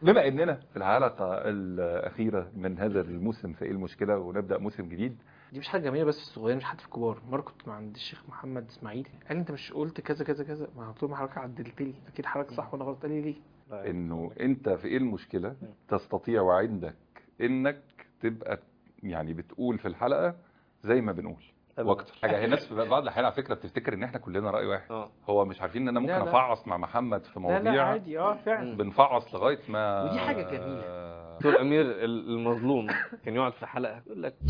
بما اننا في الحلقه الاخيره من هذا الموسم في ايه المشكله ونبدا موسم جديد دي مش حاجه جميله بس في الصغيرين مش حتى في الكبار مره كنت مع عند الشيخ محمد اسماعيل قال لي انت مش قلت كذا كذا كذا ما قلت له ما حضرتك عدلت لي اكيد حضرتك صح وانا غلط قال لي ليه انه انت في ايه المشكله تستطيع وعندك انك تبقى يعني بتقول في الحلقه زي ما بنقول واكتر حاجه هي الناس في بعض الاحيان على فكره بتفتكر ان احنا كلنا راي واحد اه هو مش عارفين ان انا ممكن لا، لا. افعص مع محمد في لا لا مواضيع عادي اه فعلا بنفعص لغايه ما ودي حاجة جميلة. دكتور امير ال- المظلوم كان يقعد في حلقه يقول لك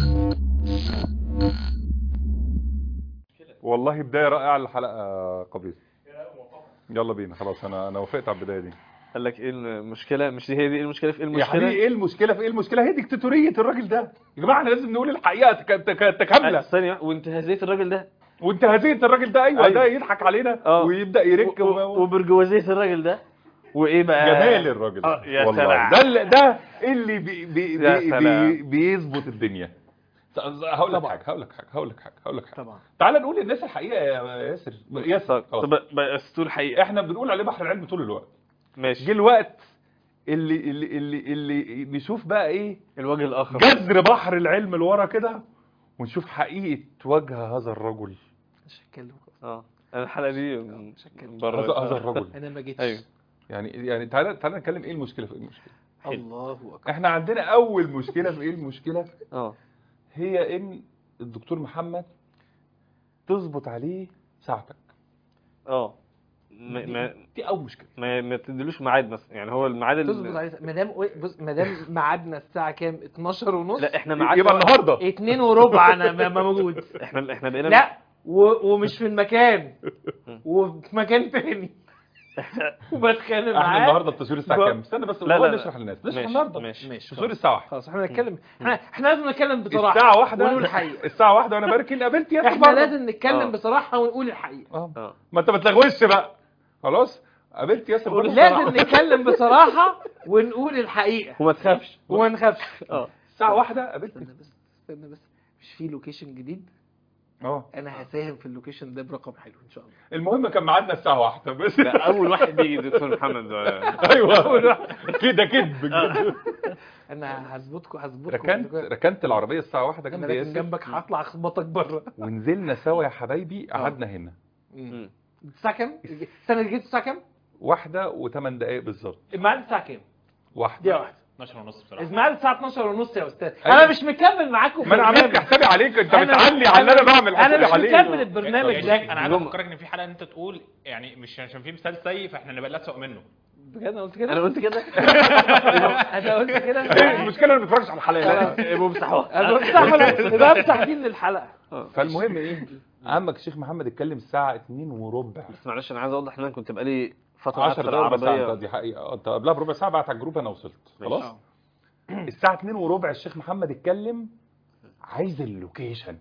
والله بدايه رائعه للحلقه قبيل يلا بينا خلاص انا انا وافقت على البدايه دي قال لك ايه المشكله مش دي هي دي المشكله في ايه يا حبيبي المشكله ايه المشكله في ايه المشكله هي ديكتاتوريه الراجل ده يا جماعه احنا لازم نقول الحقيقه تك- تك- تكامله ثانيه وانتهازيه الراجل ده وانت هزيت الراجل ده ايوه أيوة. ده يضحك علينا اه. ويبدا يرك و- و... و- وبرجوازيه الراجل ده وايه بقى جمال الراجل ده اه، يا والله سلام. ده اللي ده اللي بي بي يا بي سلام. بي بيظبط الدنيا هقول لك حاجه هقول لك حاجه هقول لك حاجه هقول لك حاجه طبعا تعال نقول للناس الحقيقه يا ياسر ياسر طب خلاص. طب بس تقول الحقيقه احنا بنقول عليه بحر العلم طول الوقت ماشي جه الوقت اللي اللي اللي اللي نشوف بقى ايه الوجه الاخر جذر بحر العلم لورا كده ونشوف حقيقه وجه هذا الرجل مش هتكلم خلاص اه انا الحلقه دي مش هتكلم بره هذا هذا الرجل انا ما جيتش ايوه يعني يعني تعالى تعالى نتكلم ايه المشكله في ايه المشكله حلو. الله اكبر احنا عندنا اول مشكله في ايه المشكله اه هي ان الدكتور محمد تظبط عليه ساعتك اه ما ما دي اول مشكله ما, ما تديلوش ميعاد مثلا يعني هو الميعاد ال- تظبط عليه ما دام بص ما دام ميعادنا الساعه كام 12 ونص لا احنا ميعادنا يبقى النهارده 2 وربع انا ما- ما موجود احنا احنا بقينا لا و... ومش في المكان وفي مكان تاني وبتخانق احنا معاه النهارده التصوير الساعه ب- كام استنى بس لا، هو لا، لا. نشرح للناس نشرح ماشي، النهارده ماشي. ماشي تصوير الساعه 1 خلاص احنا نتكلم احنا احنا لازم نتكلم بصراحه الساعه واحدة ونقول الحقيقه الساعه واحدة وانا بارك قابلت ياسر احنا بره. لازم نتكلم آه. بصراحه ونقول الحقيقه اه اه ما انت ما تلغوش بقى خلاص قابلت ياسر بره لازم نتكلم بصراحه ونقول الحقيقه وما تخافش وما نخافش اه الساعه واحدة قابلت استنى بس استنى بس مش في لوكيشن جديد اه انا هساهم في اللوكيشن ده برقم حلو ان شاء الله المهم كان ميعادنا الساعه واحدة بس لا اول واحد بيجي دكتور محمد ده. ايوه أول واحد. كده كذب بجد. انا هظبطكم هظبطكم ركنت ركنت العربيه الساعه واحدة انا جنب راكن ياسر جنبك هطلع اخبطك بره ونزلنا سوا يا حبايبي قعدنا هنا مم. الساعه كام؟ استنى جيت الساعه كام؟ واحدة وثمان دقايق بالظبط الميعاد الساعه كام؟ واحدة دقيقه واحده 12 ونص بصراحه الميعاد الساعه 12 ونص يا استاذ أيوة. انا مش مكمل معاكم في ما انا عملت البرنامج. حسابي عليك انت أنا- بتعلي على اللي انا بعمل انا حسابي مش عليه مكمل البرنامج يعني ده انا عايز جمعة. افكرك ان في حلقه انت تقول يعني مش عشان في مثال سيء فاحنا نبقى نسوق منه بجد انا قلت كده انا قلت كده انا قلت كده المشكله انا ما بتفرجش على الحلقه يبقوا مسحوها انا قلت صح ولا لا؟ يبقى افتح دي للحلقه فالمهم ايه عمك الشيخ محمد اتكلم الساعه 2 وربع بس معلش انا عايز اوضح ان انا كنت بقالي فتره قاعد 10 في دقايق ربع ساعه العربيه انت دي حقيقه انت قبلها بربع ساعه بعت على الجروب انا وصلت خلاص آه. الساعه 2 وربع الشيخ محمد اتكلم عايز اللوكيشن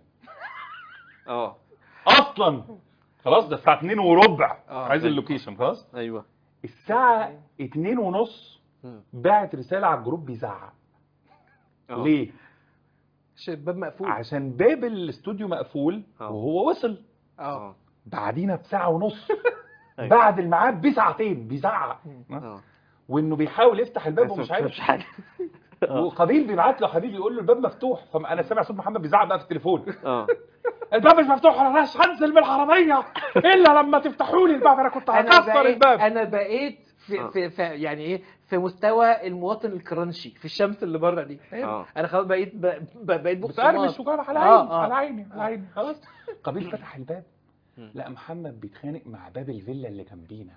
اه اصلا خلاص ده الساعه 2 وربع آه. عايز اللوكيشن خلاص ايوه الساعه 2 ونص مم. باعت رساله على الجروب بيزعق آه. ليه عشان الباب مقفول عشان باب الاستوديو مقفول آه. وهو وصل اه اه بعدينا بساعه ونص أيوة. بعد الميعاد بساعتين بيزعق اه وانه بيحاول يفتح الباب بس ومش ما عارف بتفهمش حاجه وقبيل بيبعت له حبيبي يقول له الباب مفتوح فانا سامع صوت محمد بيزعق بقى في التليفون اه الباب مش مفتوح انا مش هنزل من العربيه الا لما تفتحوا لي الباب انا كنت انا هكسر بقيت الباب انا بقيت في, آه. في, في يعني ايه في مستوى المواطن الكرنشي في الشمس اللي بره دي فاهم آه. انا خلاص بقيت ب... ب... بقيت بتقرمش وجاب على آه، عيني آه. على عيني على عيني خلاص قبيل فتح الباب مم. لا محمد بيتخانق مع باب الفيلا اللي جنبينا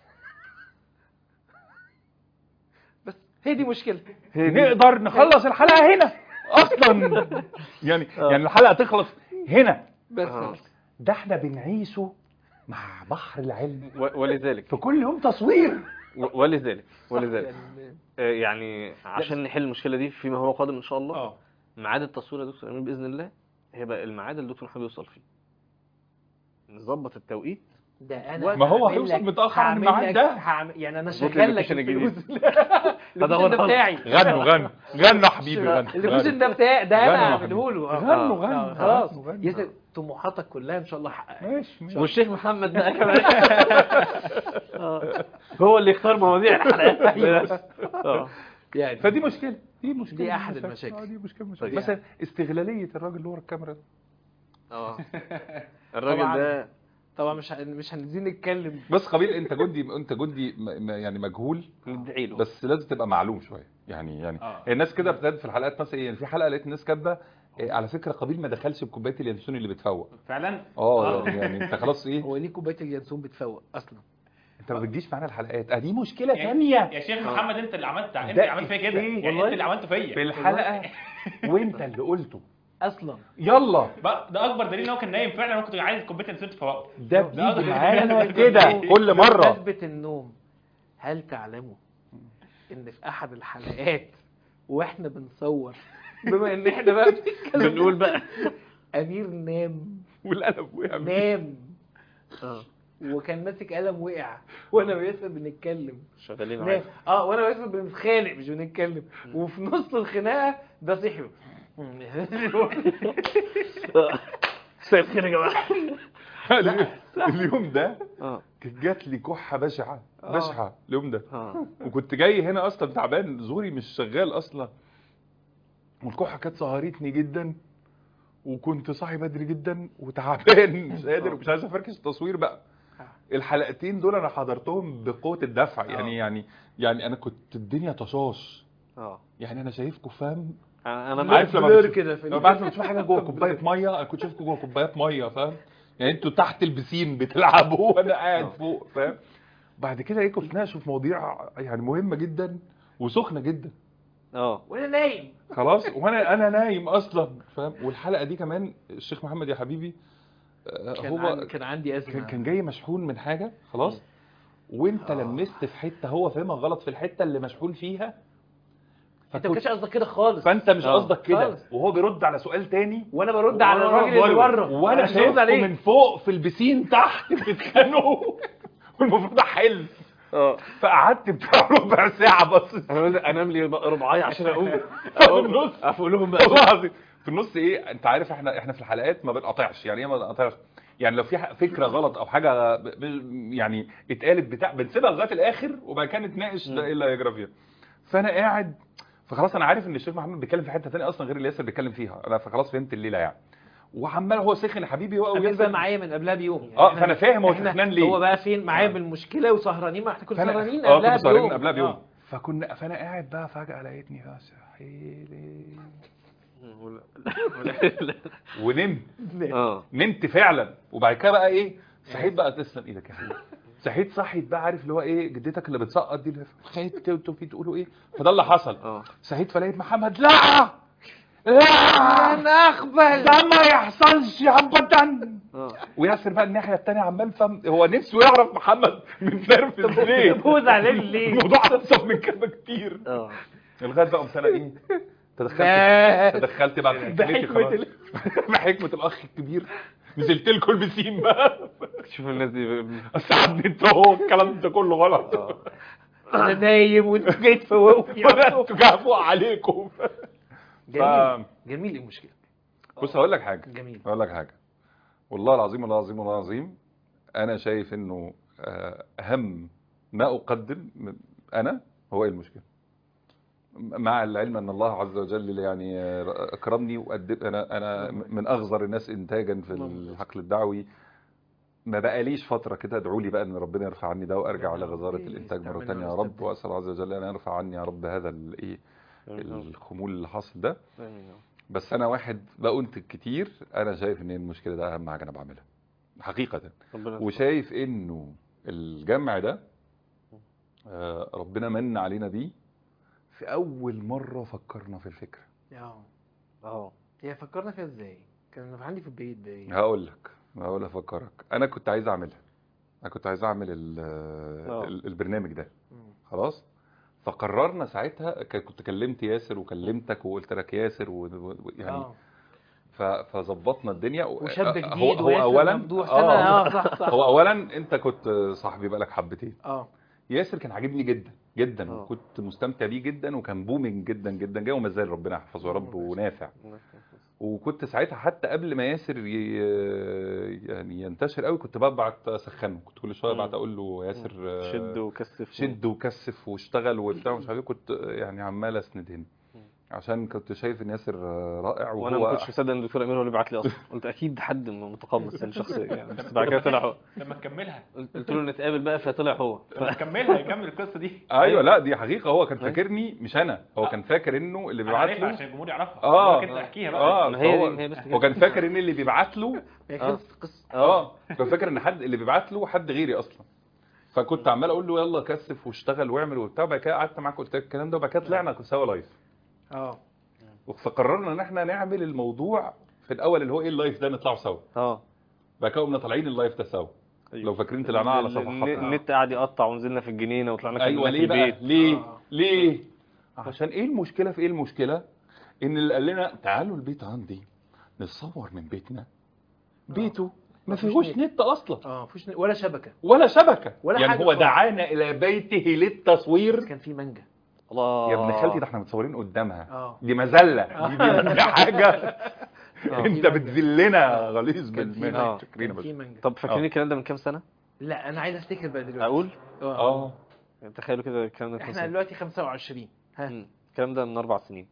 بس هي دي مشكله نقدر نخلص الحلقه هنا اصلا يعني آه. يعني الحلقه تخلص هنا بس آه. ده احنا بنعيشه مع بحر العلم و- ولذلك في كل يوم تصوير و- ولذلك ولذلك يعني- آه، يعني عشان نحل المشكله دي فيما هو قادم ان شاء الله اه ميعاد التصوير يا دكتور امين باذن الله هيبقى الميعاد اللي الدكتور محمد يوصل فيه نظبط التوقيت ده انا ما هو هعمل هيوصل لك- متأخر عن هعمل الميعاد لك- ده. هعمل يعني انا ظبط شغال لك اللوكيشن الجديد. الفلوس اللوكيشن ده بتاعي غنوا غنوا غنوا يا حبيبي غنوا اللوكيشن ده بتاعي ده انا غنوا يا هعمله له آه. غنوا آه، غنوا خلاص غنوا، غنوا. ياسر طموحاتك كلها ان شاء الله حققها ماشي ماشي. والشيخ محمد بقى كمان آه. هو اللي يختار مواضيع الحلقات اه يعني فدي مشكله دي مشكله دي من أحد المشاكل. المشاكل. اه دي مشكله من المشاكل. دي مثلا استغلاليه الراجل اللي ورا الكاميرا ده. اه الراجل طبعاً. ده طبعا مش ه- مش هنزيد نتكلم بس قبيل انت جندي انت جندي م- م- يعني مجهول ندعي له بس لازم تبقى معلوم شويه يعني يعني آه. هي الناس كده بتقعد في الحلقات مثلا ايه في حلقه لقيت الناس كاتبه إيه، على فكره قبيل ما دخلش بكوبايه اليانسون اللي بتفوق فعلا اه يعني, يعني انت خلاص ايه هو ليه كوبايه اليانسون بتفوق اصلا انت ما بتجيش معانا الحلقات اه دي مشكله يعني- ثانيه يا شيخ محمد انت اللي عملت انت ده اللي عملت فيا كده إيه؟ يعني والله. انت اللي عملته فيا في الحلقه وانت اللي قلته اصلا يلا بقى ده اكبر دليل ان هو كان نايم فعلا انا كنت عايز كوبايه انسولين تفوقه ده ده بيجي ده- معانا ده- كده كل مره بمناسبة النوم هل تعلموا ان في احد الحلقات واحنا بنصور بما ان احنا بقى بنتكلم بنقول بقى امير نام والقلم وقع نام اه وكان ماسك قلم وقع وانا وياسر بنتكلم شغالين نام عادي اه وانا وياسر بنتخانق مش بنتكلم وفي نص الخناقه ده صحي مساء الخير يا جماعه اليوم ده اه كانت جات لي كحه بشعه آه. بشعه اليوم ده اه وكنت جاي هنا اصلا تعبان زوري مش شغال اصلا والكحه كانت سهرتني جدا وكنت صاحي بدري جدا وتعبان مش قادر ومش عايز افركش التصوير بقى الحلقتين دول انا حضرتهم بقوه الدفع يعني يعني يعني انا كنت الدنيا طشاش اه يعني انا شايفكم فاهم انا أنا عارف معاك لما بلور بتشوف- كده في لما ال- بعرف لما تشوف حاجه جوه كوبايه ميه انا كنت شايفكم جوه كوبايه ميه فاهم يعني انتوا تحت البسين بتلعبوا وانا قاعد آه. فوق فاهم بعد كده ايه كنت بتناقشوا في مواضيع يعني مهمه جدا وسخنه جدا اه وانا نايم خلاص وانا انا نايم اصلا فاهم والحلقه دي كمان الشيخ محمد يا حبيبي آه، كان, هو عن... كان عندي ازمه كان كان جاي مشحون من حاجه خلاص وانت آه. لمست في حته هو فاهمها غلط في الحته اللي مشحون فيها انت ما كانش قصدك كده خالص فانت مش آه. قصدك كده خالص. وهو بيرد على سؤال تاني وانا برد على وأنا الراجل اللي بره. بره وانا مش برد شايفكم عليه من فوق في البسين تحت بتتخانقوا والمفروض احل اه فقعدت بتاع ربع ساعه بس انا قلت انام لي ربعايه عشان اقوم في النص اقول لهم بقى والله العظيم في النص ايه انت عارف احنا احنا في الحلقات ما بنقاطعش يعني ايه ما بنقاطعش يعني لو في ح- فكره غلط او حاجه ب- ب- يعني اتقالت بتاع بنسيبها لغايه الاخر وبعد كده نتناقش ده ايه اللي هيجرى فيها فانا قاعد فخلاص انا عارف ان الشيخ محمد بيتكلم في حته ثانيه اصلا غير اللي ياسر بيتكلم فيها انا فخلاص فهمت الليله يعني وعمال هو سخن يا حبيبي هو امير وياسر بقى معايا من قبلها بيوم يعني اه إحنا- فانا فاهم هو إحنا- سخنان ليه هو بقى فين معايا بالمشكله وسهرانين ما احنا كنا فانا سهرانين اه قبلها كنا سهرانين بيوم قبلها بيوم آه. فكنا فانا قاعد بقى فجاه لقيتني بقى حيلي ونمت اه نمت فعلا وبعد كده بقى ايه صحيت بقى تسلم ايدك يا حبيبي صحيت صحيت بقى عارف اللي هو ايه جدتك اللي بتسقط دي اللي خايف انتوا في تقولوا ايه فده اللي حصل اه صحيت فلقيت محمد لا لا انا اقبل ده ما يحصلش ابدا اه وياسر بقى الناحيه الثانيه عمال فهم هو نفسه يعرف محمد متنرفز ليه طب هو زعلان ليه؟ الموضوع ابسط من كده كتير اه لغايه بقى قمت انا ايه تدخلت باه. تدخلت بقى في حكمتي بحكمة خلاص. ال- بحكمه الاخ الكبير نزلت لكم البسين بقى شوف الناس دي ساعدني انت هو الكلام ده كله غلط اه انا نايم وانت جاي تفوقني بدات جابوا عليكم جميل جميل المشكله بص هقول لك حاجه جميل هقول لك حاجه والله العظيم والله العظيم والله العظيم انا شايف انه آه، اهم ما اقدم م- انا هو ايه المشكله مع العلم ان الله عز وجل يعني آه، اكرمني وقدم انا انا من اغزر الناس انتاجا في الحقل الدعوي ما بقاليش فتره كده ادعوا لي بقى ان ربنا يرفع عني ده وارجع لغزاره الانتاج مره آمين ثانيه يا يا رب أستاذ. واسال عز وجل ان يرفع عني يا رب هذا الايه الخمول اللي حاصل ده بس انا واحد بأنتج كتير انا شايف ان المشكله ده اهم حاجه انا بعملها حقيقه ربنا وشايف انه الجمع ده آه، ربنا من علينا بيه في اول مره فكرنا في الفكره اه اه هي فكرنا فيها ازاي؟ كان عندي في البيت باين هقول لك هقول افكرك انا كنت عايز اعملها انا كنت عايز اعمل ال- آه. ال- البرنامج ده مم. خلاص فقررنا ساعتها ك- كنت كلمت ياسر وكلمتك وقلت لك ياسر و... و- يعني اه ف- فظبطنا الدنيا و- وشاب هو جديد هو وياسر اولا ممدوح آه، سنة اه صح صح هو اولا انت كنت صاحبي بقالك حبتين اه ياسر كان عاجبني جدا جدا آه. وكنت مستمتع بيه جدا وكان بومينج جدا جدا جدا وما زال ربنا يحفظه يا رب ونافع وكنت ساعتها حتى قبل ما ياسر ي... يعني ينتشر قوي كنت ببعت اسخنه كنت كل شويه مم. ابعت اقول له ياسر آه، شد وكثف شد وكثف واشتغل وبتاع مش عارف ايه كنت يعني عمال اسند هنا مم. عشان كنت شايف ان ياسر آه، رائع وانا ما وهو كنتش مصدق ان الدكتور امير هو اللي بعت لي اصلا قلت اكيد حد متقمص يعني شخص يعني بس بعد كده طلع هو لما تكملها قلت قلت له نتقابل بقى فطلع هو ف... لما تكملها يكمل القصه دي ايوه لا دي حقيقه هو كان أيوة. فاكرني مش انا هو كان فاكر انه اللي انا بيبعت عارفها له عشان الجمهور يعرفها اه كده احكيها بقى اه ما هي فهو- دي- هي بس هو كان فاكر ان اللي بيبعت له هي آه. خلصت القصه اه كان فاكر ان حد اللي بيبعت له حد غيري اصلا فكنت عمال اقول له يلا كثف واشتغل واعمل وبتاع وبعد كده قعدت معاك قلت لك الكلام ده وبعد كده طلعنا سوا لايف اه فقررنا ان احنا نعمل الموضوع في الاول اللي هو ايه اللايف ده نطلعه سوا اه بعد كده قمنا طالعين اللايف ده سوا أيوة. لو فاكرين طلعناه على ال- صفحاتنا الن- النت قعد يقطع ونزلنا في الجنينه وطلعنا ايوه كلنا ليه في بقى البيت ليه آه. ليه عشان ايه المشكله في ايه المشكله ان اللي قال لنا تعالوا البيت عندي نتصور من بيتنا بيته ما مفيش فيهوش نت. نت اصلا اه مفيش ن- ولا شبكه ولا شبكه ولا يعني حاجة هو خالص. دعانا الى بيته للتصوير بس كان في مانجا الله يا ابن خالتي ده احنا متصورين قدامها اه دي مذله دي, دي, دي حاجه آه. انت بتذلنا غليظ كان في بالمنى آه. شكرين كان بس في مانجا طب فاكرين آه. الكلام ده من كام سنه لا انا عايز افتكر بقى دلوقتي اقول اه اه تخيلوا كده الكلام ده من كام احنا سنه دلوقتي 25 ها مم. الكلام ده من اربع سنين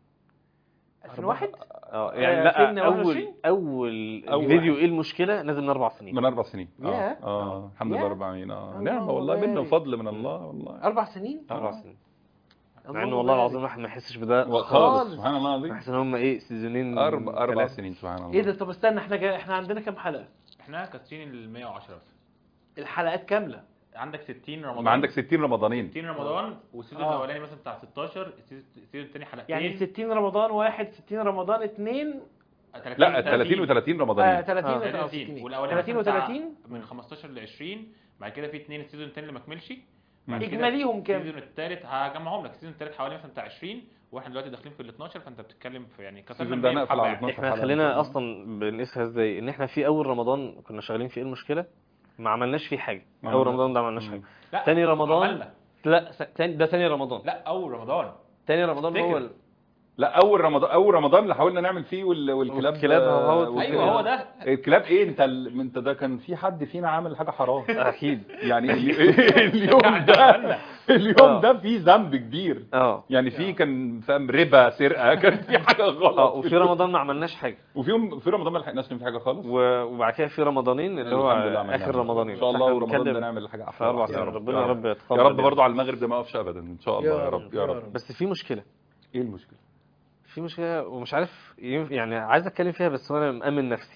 2001 اه يعني آه، لا 2021 اول اول أول فيديو ايه المشكله نازل من اربع سنين من اربع سنين اه ياه. اه الحمد ياه. لله رب العالمين اه الله نعمه والله بارك. منه وفضل من الله والله اربع سنين اربع آه. سنين مع الله انه والله بارك. العظيم الواحد ما يحسش بده خالص خالص. سبحان الله العظيم بحس ان هم ايه سيزونين اربع اربع ثلاثة. سنين سبحان الله ايه ده طب استنى احنا جا... احنا عندنا كام حلقه احنا كاسرين ال 110 بس الحلقات كامله عندك 60 رمضان ما عندك 60 رمضانين 60 رمضان والسيزون آه. الاولاني مثلا بتاع 16 السيزون السيزون الثاني حلقتين يعني 60 رمضان واحد 60 رمضان اثنين لا 30 و30 آه رمضانين 30 آه. و 30 والاولاني 30 مثلاً بتاع و30 من 15 ل 20 بعد كده في اثنين السيزون الثاني اللي ما كملش بعد كده اجماليهم كام؟ السيزون الثالث هجمعهم لك السيزون الثالث حوالي مثلا بتاع 20 واحنا دلوقتي داخلين في ال 12 فانت بتتكلم في يعني كسرنا السيزون ده 100 نقفل حلقة على يعني. 12 احنا حلقة. خلينا اصلا بنقيسها ازاي ان احنا في اول رمضان كنا شغالين في ايه المشكله ما عملناش فيه حاجه ما اول عملناش. رمضان ده ما عملناش حاجه لا تاني رمضان عملنا. لا س- تاني ده تاني رمضان لا اول رمضان تاني رمضان هو افتكر. ال- لا اول رمضان اول رمضان اللي حاولنا نعمل فيه وال... والكلاب والكلاب آه، هو- والدنيا. ايوه هو ده الكلاب ايه انت ال... انت ده كان في حد فينا عامل حاجه حرام اكيد يعني ال- اليوم ده اليوم آه. ده فيه ذنب كبير اه يعني في كان فاهم ربا سرقه كان في حاجه غلط اه وفي رمضان ما عملناش حاجه وفي يوم في رمضان ما لحقناش نعمل فيه حاجه خالص و- وبعد كده في رمضانين اللي هو الحمد لله عملناها. اخر رمضانين ان شاء الله فاحنا ورمضان ده بنتكلم نعمل حاجه في احلى اربع وأحسن. سنين يا ربنا يا رب يا يتقبل رب يعني. برضه على المغرب ده ما يقفش ابدا ان شاء الله يا يا رب، رب يا يا رب رب. بس في مشكله ايه المشكله في مشكله ومش عارف ينف- يعني عايز اتكلم فيها بس انا مأمن نفسي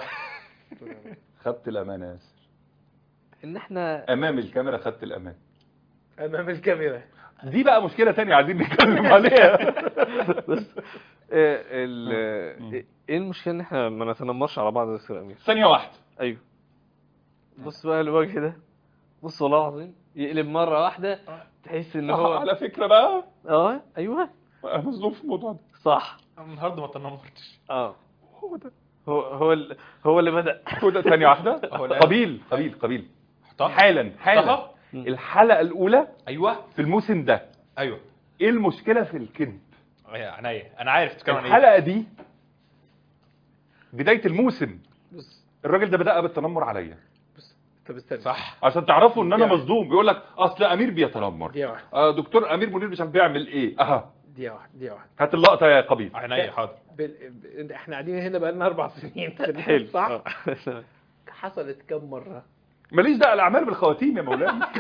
خدت الامانه يا ياسر ان احنا امام الكاميرا خدت الامان امام الكاميرا دي بقى مشكله تانية عايزين نتكلم عليها بس آه، ال- مم. آه، ايه المشكله ان احنا ما نتنمرش على بعض يا استاذ امير ثانيه واحده ايوه بص بقى الوجه ده بص والله العظيم يقلب مره واحده تحس ان هو على فكره بقى اه ايوه انا مظلوم في الموضوع ده صح النهارده ما تنمرتش اه هو ده هو هو ال- هو اللي بدا هو ده ثانيه واحده هو ده. قبيل قبيل قبيل حطها حالا حالا حطها الحلقه الاولى ايوه في الموسم ده ايوه ايه المشكله في الكذب يا عينيا انا عارف تتكلم عن ايه الحلقه دي بدايه الموسم بص الراجل ده بدا بالتنمر عليا طب استنى صح عشان تعرفوا ان انا يعني. مصدوم بيقول لك اصل امير بيتنمر دقيقه واحده آه دكتور امير منير مش عارف بيعمل ايه اها دقيقه واحده دقيقه واحده هات اللقطه يا قبيل عينيا حاضر بال... ب... احنا قاعدين هنا بقالنا اربع سنين حلو صح آه. حصلت كم مره ماليش دعوه الاعمال بالخواتيم يا مولانا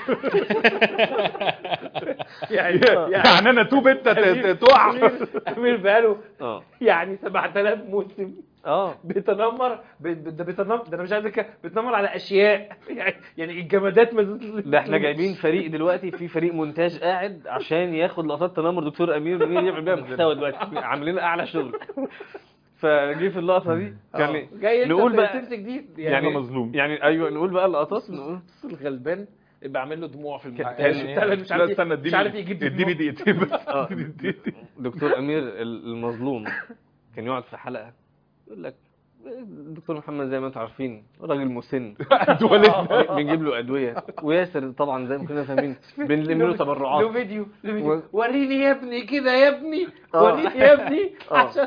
يعني يعني انا توب انت ت- ت- تقع أمير- امير بقاله اه يعني 7000 موسم اه بيتنمر ب- ب- ده بيتنمر ده انا مش عايز أتكلم، بيتنمر على اشياء يعني يعني الجمادات ما زالت ده احنا جايبين فريق دلوقتي في فريق مونتاج قاعد عشان ياخد لقطات تنمر دكتور امير منير يعمل بيها محتوى دلوقتي عاملين اعلى شغل فجه في اللقطه دي يعني آه. جاي انت نقول بقى- تمسك دي يعني أنا مظلوم. يعني ايوه نقول بقى اللقطات نقول بص الغلبان يبقى عامل له دموع في المونتاج يعني- بتاع اللي مش لا عارف استنى مش عارف اديني يجيب اديني دموع. دقيقتين بس آه. اديني دقيقتين. دكتور امير ال- المظلوم كان يقعد في حلقه يقول لك الدكتور محمد زي ما انتم عارفين راجل مسن اتولدنا. بنجيب له ادويه وياسر طبعا زي ما كلنا فاهمين بنلم له له تبرعات فيديو له فيديو و- وريني يا ابني كده يا ابني آه. وريني يا ابني آه. عشان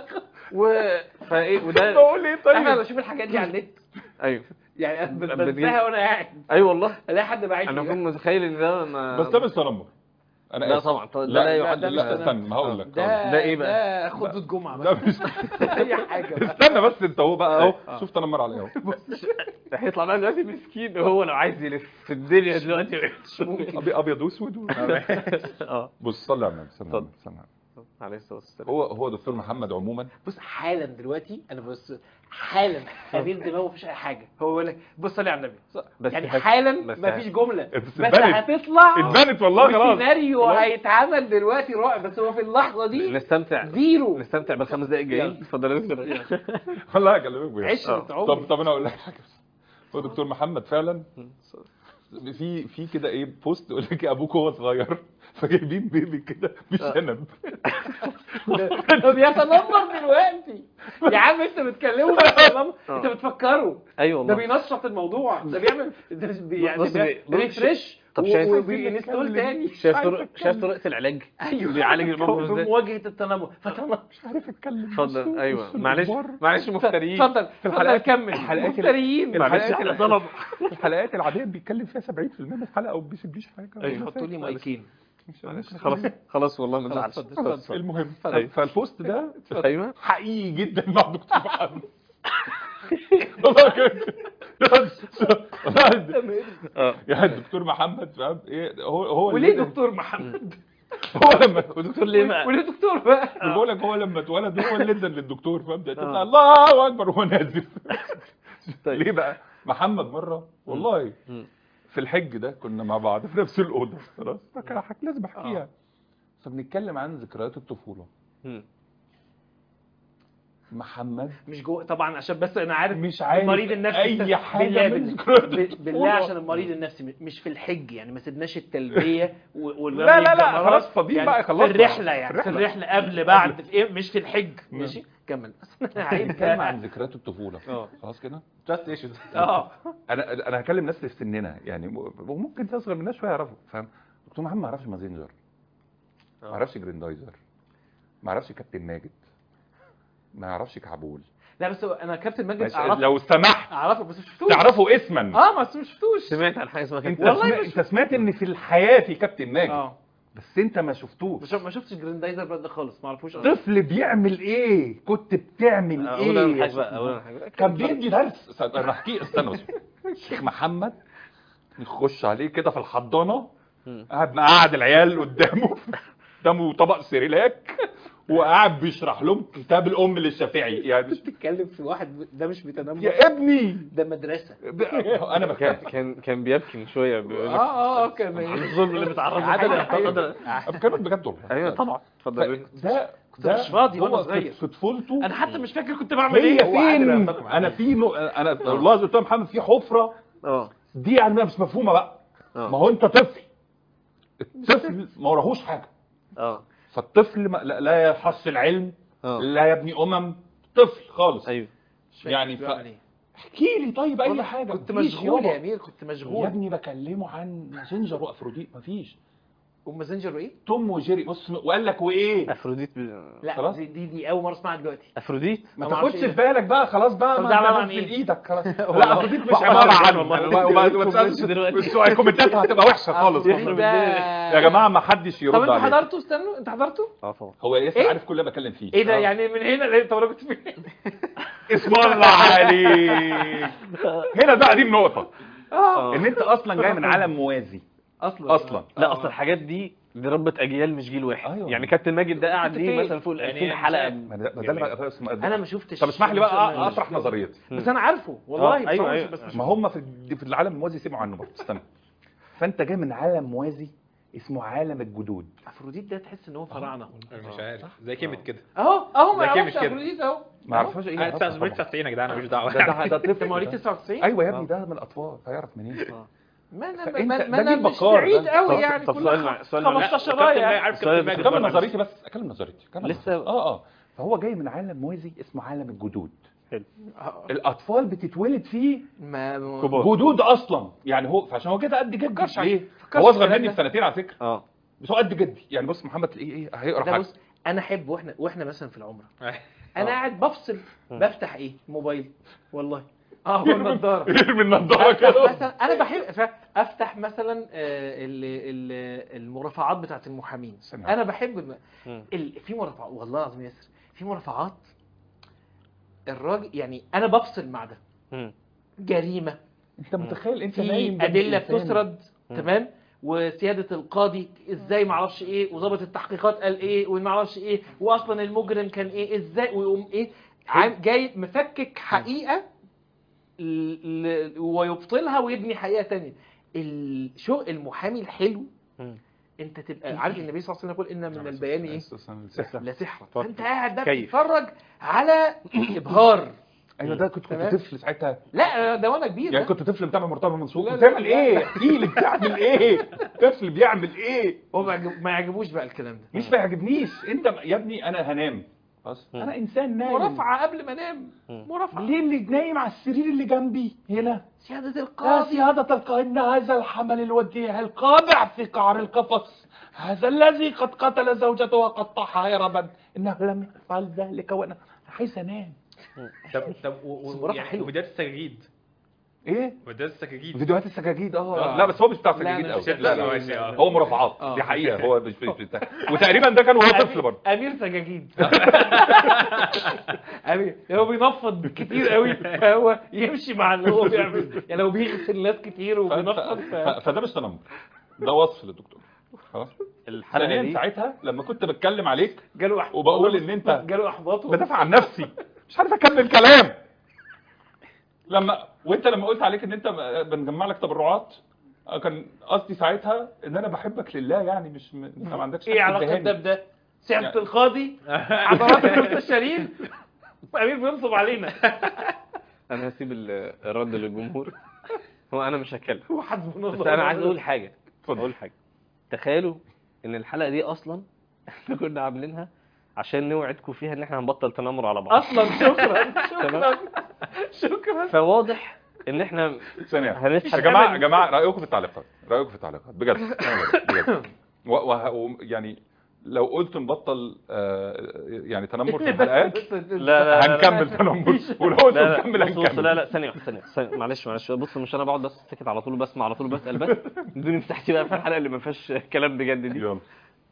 و فايه وده بقول ايه احنا طيب بشوف الحاجات دي على النت ايوه يعني انا بتجيب- بنساها وانا قاعد ايوه والله الاقي حد باعت انا لي كنت متخيل ان ده ما بس ده مش تنمر انا لا آسف. طبعا طبعا ده لا لا لا, يحد لا, لا لا استنى ما هقول لك ده ده إيه بقى؟ ده خطبه جمعه ده بقى مش اي حاجه بقى استنى بس انت اهو بقى اهو آه. شوف تنمر عليه اهو هيطلع بقى دلوقتي مسكين هو لو عايز يلف في الدنيا دلوقتي مش ممكن أبي- ابيض واسود و- اه بص صلي على النبي صلى الله عليه اتفضل. وسلم عليه الصلاه والسلام هو هو دكتور محمد عموما بص حالا دلوقتي انا بص حالا قابل دماغه مفيش اي حاجه هو بيقول لك بص صلي على النبي بس يعني هت- حالا بس مفيش جمله بس بس اتبنت هتطلع اتبنت والله خلاص سيناريو خلاص. هيتعمل دلوقتي رائع بس هو في اللحظه دي نستمتع زيرو نستمتع بالخمس دقايق الجايين اتفضل يا دكتور. والله اكلمك بجد عشرة طب عمر طب انا اقول لك حاجه بس. هو دكتور محمد فعلا في في كده ايه بوست يقول لك ابوك وهو صغير فجايبين بيبي كده بشنب طب يتنمر دلوقتي يا عم انت بتكلمه بيتنمر انت بتفكره ايوه ده والله بينشط الموضوع ده بيعمل ده بي- يعني بص بي- بص- ريفرش طب شايف- وبينستول تاني شايف طرق شايف طريقه العلاج ايوه بيعالج الموقف في ازاي مواجهه التنمر فتنمر مش عارف اتكلم اتفضل ايوه معلش معلش مفتريين اتفضل في اتفضل الحلقات- كمل الحلقات ال- مفتريين معلش الحلقات احنا ال- طلب الحلقات العاديه بيتكلم فيها 70% من الحلقه وما بيسيبليش حاجه أيوة. حطوا لي مايكين خلاص خلاص والله ما خلاص، تزعلش اتفضل، اتفضل. المهم أيوة. فالبوست ده ايوه حقيقي جدا مع دكتور محمد والله كده والله اه يعني الدكتور محمد فاهم ايه هو هو وليه اللي- دكتور محمد هو لما ودكتور ليه بقى؟ وليه دكتور بقى أنا بقول لك هو لما اتولد هو اللي ادى للدكتور فاهم ده تطلع الله اكبر وهو نازل طيب. ليه بقى محمد مره والله مم. في الحج ده كنا مع بعض في نفس الاوضه خلاص فكان حك- لازم احكيها فبنتكلم عن ذكريات الطفوله مم. محمد مش جوه طبعا عشان بس انا عارف مش عارف المريض النفسي اي حاجه بالله من بالله, ذكريات بال- بالله الطفولة. عشان المريض النفسي مش في الحج يعني ما سيبناش التلبيه و- والرمي لا، لا، لا، الجمرات. خلاص فاضيين يعني بقى، خلصنا. في الرحله يعني في في الرحلة. الرحله قبل بعد في ايه مش في الحج مم. ماشي كمل بس انا عايز بنتكلم عن ذكريات الطفوله اه خلاص كده جاست ايشوز اه انا انا هكلم ناس في سننا يعني م- وممكن تصغر مننا شويه يعرفوا فاهم دكتور محمد ما يعرفش مازينجر ما يعرفش جريندايزر ما يعرفش كابتن ماجد ما يعرفش كعبول لا بس هو انا كابتن ماجد ماشي، اعرفه لو سمحت اعرفه بس مش شفتوش تعرفه اسما اه بس مش شفتوش سمعت عن حاجه اسمها انت كده والله سمع... مش- انت سمعت ان في الحياه في كابتن ماجد اه بس انت ما شفتوش مش ما شفتش جراندايزر بقى ده خالص ما اعرفوش أصلاً. طفل بيعمل ايه كنت بتعمل اقول انا ايه حاجه بقى اقول انا حاجه بقى. كان بيدي درس استنى، انا احكي استنى بس الشيخ محمد نخش عليه كده في الحضانه مم. قاعد مقعد العيال قدامه قدامه طبق سيريلاك وقاعد بيشرح لهم كتاب الام للشافعي يعني بتتكلم في واحد ده مش بتنمر يا ابني ده مدرسه انا كان بتكلم كان كان بيبكي من شويه بيقول لك اه اه كان عن الظلم اللي بيتعرض عدد له الحقيقة. بتكلم بجد والله ايوه طبعا اتفضل ده كنت مش فاضي وأنا هو صغير. في طفولته انا حتى مش فاكر كنت بعمل هي ايه فين انا في نو... انا والله قلت له محمد في حفره اه دي يعني مش مفهومه بقى ما اه هو انت طفل الطفل ما وراهوش حاجه اه فالطفل ما لا, لا يحصل علم اه لا يبني امم طفل خالص ايوه يعني ف... بعمل ايه احكي لي طيب اي والله حاجه كنت مفيش مشغول يابا. يا امير كنت يا مشغول ابني بكلمه عن ماسنجر وافروديت مفيش وماسنجر وايه؟ توم وجيري بص وقال لك وايه افروديت ب... لا خلاص. دي, دي دي اول مره اسمعها دلوقتي افروديت ما ما أعرفش تاخدش إيه في بالك بقى خلاص بقى طب ما ده عبارة انت عن في إيه؟ ايدك خلاص والله. لا افروديت مش والله عباره عن والله. وما- وما- وما كومنت تسألش- دلوقتي. السؤال- الكومنتات هتبقى وحشه خالص أفروديت ده يا جماعه ما حدش يرد طب انتوا عليه حضرتوا استنوا انت حضرتوا؟ اه طبعا هو لسه إيه؟ عارف كل اللي بتكلم فيه ايه ده آه. يعني من هنا ليه طب انا كنت فين؟ اسم الله عليك هنا بقى دي النقطه اه ان انت اصلا جاي من عالم موازي اصلا اصلا لا اصل الحاجات دي دي ربة اجيال مش جيل واحد أيوة. يعني كابتن ماجد ده قاعد كنت ليه فين؟ مثلا فوق ال يعني 2000 أنا حلقه ما ده ما ده اللي بقى اسمه انا ما شفتش طب اسمح لي بقى مش- اطرح نظريتي بس انا عارفه والله آه، أيوة، بصراحة، أيوة. بس مش ما هم في في العالم الموازي سمعوا عنه برضه استنى فانت جاي من عالم موازي اسمه عالم الجدود افروديت ده تحس ان هو فراعنه مش عارف زي كلمه كده اهو اهو ما ده كده يعرفش مش كده. افروديت اهو ما اعرفش ايه انا يعرفها 99 يا جدعان انا مش دعوه طبعاً. ده ده ده انت طفل مواليد ده. 99 ايوه يا ابني ده من الاطفال هيعرف منين ما انا فأنت- ما, ده ما انا جيل مش بكار بعيد ده. قوي طب- يعني طب كل سؤال خ- مع- سؤال مع- 15 كابتن رايه عارف سؤال كابتن ماجد اكمل برضه. نظريتي بس اكمل نظريتي أكمل لسه- نظريتي. اه اه فهو جاي من عالم موازي اسمه عالم الجدود آه. الاطفال بتتولد فيه ما كبار. جدود اصلا يعني هو فعشان هو كده قد جدي فكرش ليه عليه. فكرش هو اصغر الكلام مني ده. بسنتين على فكره اه بس هو قد جدي يعني بص محمد تلاقيه ايه هيقرا ده حاجه بص انا احب واحنا واحنا مثلا في العمره انا قاعد بفصل بفتح ايه موبايل والله اه هو النضاره يرمي النضاره كده مثلا انا بحب ف- افتح مثلا آه، ال- ال- المرافعات بتاعت المحامين سمعت. انا بحب الم- مم. ال- في مرافعات والله العظيم ياسر في مرافعات الراجل يعني انا بفصل مع ده مم. جريمه انت متخيل انت في نايم جنب ادله إنسان. بتسرد مم. تمام وسياده القاضي ازاي ما اعرفش ايه وظابط التحقيقات قال ايه وما اعرفش ايه واصلا المجرم كان ايه ازاي ويقوم ايه عام- جاي مفكك حقيقه ل- ل- ويبطلها ويبني حقيقه تانية الشو المحامي الحلو مم. انت تبقى عارف النبي صلى الله عليه وسلم يقول ان من البيان ايه سحر. لا سحر اتفضل. فانت قاعد بقى كيف. بتتفرج على ابهار ايوه ده كنت كنت تمام. طفل ساعتها لا ده وانا كبير يعني ده. كنت طفل بتعمل مرتبه منصور لا، لا، بتعمل لا. ايه احكي لي بتعمل ايه طفل بيعمل ايه هو ما يعجب- ما يعجبوش بقى الكلام ده مش ما يعجبنيش انت يا ابني انا هنام خلاص مم. انا انسان نايم مرافعه قبل ما انام مم. مرافعه ليه اللي نايم على السرير اللي جنبي هنا سياده يا القاضي سيادة القائد إن هذا الحمل الوديع القابع في قعر القفص هذا الذي قد قتل زوجته وقطعها هربا إنه لم يفعل ذلك وأنا عايز أنام طب طب و- و- مرافعة يعني حلوة. وفيديوهات السجاجيد إيه؟ فيديوهات السجاجيد فيديوهات السجاجيد اه آه. لا بس هو مش بتاع لا، سجاجيد أنا قوي مش- لا لا، لا ماشي، آه. هو مرافعات آه. دي حقيقة هو مش مش بتاع وتقريبا ده كان وهو طفل برضه امير سجاجيد امير هو بينفض كتير قوي فهو يمشي مع اللي هو بيعمل يعني لو بيغسل ناس كتير ف- وبينفض ف- ف... فده مش تنمر ده وصف للدكتور خلاص الحلقه ثانيا دي ساعتها لما كنت بتكلم عليك جاله احباط وبقول إن أنت جاله احباط بدافع عن نفسي مش عارف اكمل كلام لما وانت لما قلت عليك ان انت بنجمع لك تبرعات آه، كان قصدي ساعتها ان انا بحبك لله يعني مش م... انت ما عندكش ايه حق علاقه تدهاني. ده بده سياده يعني- القاضي عضلات المستشارين امير بينصب علينا انا هسيب ال- الرد للجمهور هو انا مش هتكلم وحسبنا الله بس انا عايز اقول حاجه اتفضل. اقول حاجه تخيلوا ان الحلقه دي اصلا احنا كنا عاملينها عشان نوعدكم فيها ان احنا هنبطل تنمر على بعض اصلا شكرا شكرا تمام. شكرا فواضح ان احنا ثانية هنسحب يا جماعة يا جماعة رأيكم في التعليقات رأيكم في التعليقات بجد بجد و... و... و... يعني لو قلت نبطل آه، يعني تنمر في الحلقات لا لا لا هنكمل تنمر ولو قلت لا لا نكمل بص بص هنكمل لا لا ثانية واحدة ثانية ثانية معلش معلش بص مش انا بقعد بس ساكت على طول بسمع على طول بسأل بس ادوني مساحتي بقى في الحلقة اللي ما فيهاش كلام بجد دي يلا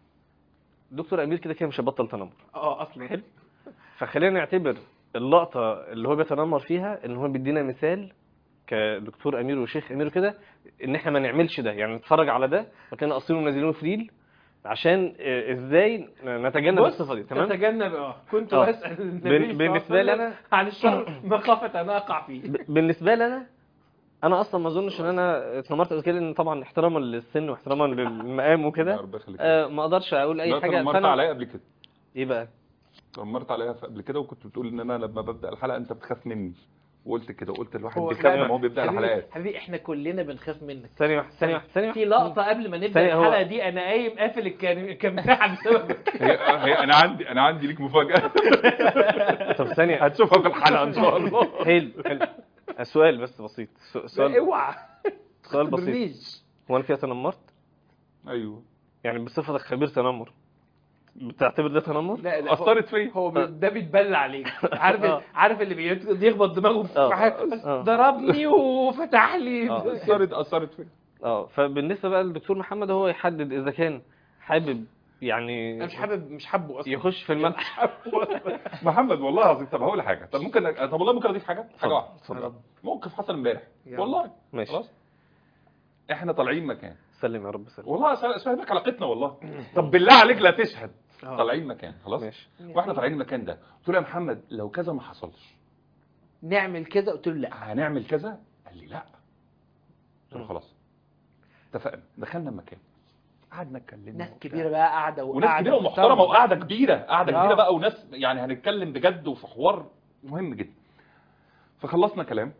دكتور امير كده كده مش هيبطل تنمر اه اصلا حلو فخلينا نعتبر اللقطة اللي هو بيتنمر فيها ان هو بيدينا مثال كدكتور امير وشيخ امير وكده ان احنا ما نعملش ده يعني نتفرج على ده وكان قاصينه ومنزلينه في ريل عشان آه، ازاي نتجنب بص الصفة دي تمام تتجنب اه كنت آه. بسال النبي بن- صلى الله عليه بالنسبة لي وسلم أنا- عن الشر مخافه ان اقع فيه ب- بالنسبه لي انا انا اصلا ما اظنش ان انا اتنمرت قبل كده ان طبعا احتراما للسن واحتراما للمقام يا وكده رب يخليك آه ما اقدرش اقول اي لا، حاجه تنمرت فانا عليا قبل كده ايه بقى تنمرت عليا قبل كده وكنت بتقول ان انا لما ببدا الحلقه انت بتخاف مني وقلت كده قلت الواحد هو بيخاف لا، لما هو بيبدا حبيبي- الحلقات حبيبي احنا كلنا بنخاف منك ثانيه واحده ثانيه واحده ثانيه في لقطه قبل ما نبدا ثانية، هو- الحلقه دي انا قايم قافل الكام- الكاميرا بسببك هي, هي انا عندي انا عندي ليك مفاجاه طب ثانيه هتشوفها في الحلقه ان شاء الله حلو حلو سؤال بس بسيط سو- سؤال اوعى سؤال بسيط تخبرنيش. هو انا كده تنمرت ايوه يعني بصفتك خبير تنمر بتعتبر ده تنمر لا لا هو- اثرت فيا هو بي- ده بيتبلى عليك عارف آه. عارف اللي بي- بيخبط دماغه في آه. حاجة، آه. ضربني وفتح لي آه. اثرت اثرت فيا اه فبالنسبه بقى للدكتور محمد هو يحدد اذا كان حابب يعني انا مش حابب مش حابه اصلا يخش في الملعب محمد والله العظيم طب هقول حاجه طب ممكن طب والله ممكن اضيف حاجه حاجه واحده اتفضل موقف حصل امبارح يلا. والله ماشي خلاص احنا طالعين مكان سلم يا رب سلم والله أس- اسفهمك علاقتنا والله طب بالله عليك لا تشهد آه. طالعين مكان خلاص ماشي واحنا طالعين المكان ده قلت له يا محمد لو كذا ما حصلش نعمل كذا قلت له لا هنعمل كذا قال لي لا قلت له مم. خلاص اتفقنا دخلنا المكان قعدنا اتكلمنا ناس وبتاع. كبيره بقى قاعده وناس وقاعدة كبيره ومحترمه وقاعده كبيره قاعده آه. كبيره بقى وناس يعني هنتكلم بجد وفي حوار مهم جدا فخلصنا كلام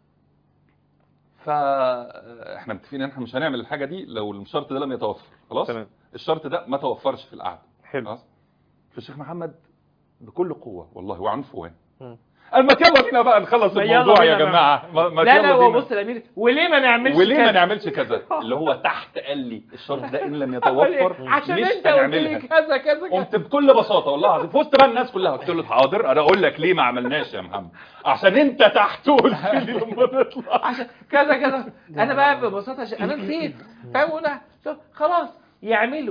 فاحنا متفقين ان احنا مش هنعمل الحاجه دي لو الشرط ده لم يتوفر خلاص تمام الشرط ده ما توفرش في القعده حلو خلاص فالشيخ محمد بكل قوه والله وعنفوان مم. قال ما يلا بينا بقى نخلص ما يلا الموضوع يا بينا جماعه ما ما لا يلا لا هو بينا. بص الامير وليه ما نعملش وليه ما كذا؟ نعملش كذا اللي هو تحت قال لي الشرط ده ان لم يتوفر عشان مش انت قلت لي هنعملها كذا كذا كذا قمت بكل بساطه والله العظيم في وسط بقى الناس كلها قلت له حاضر انا اقول لك ليه ما عملناش يا محمد عشان انت تحت قلت لي لما نطلع عشان كذا كذا انا بقى ببساطه عشان انا نسيت فاهم وانا خلاص يعملوا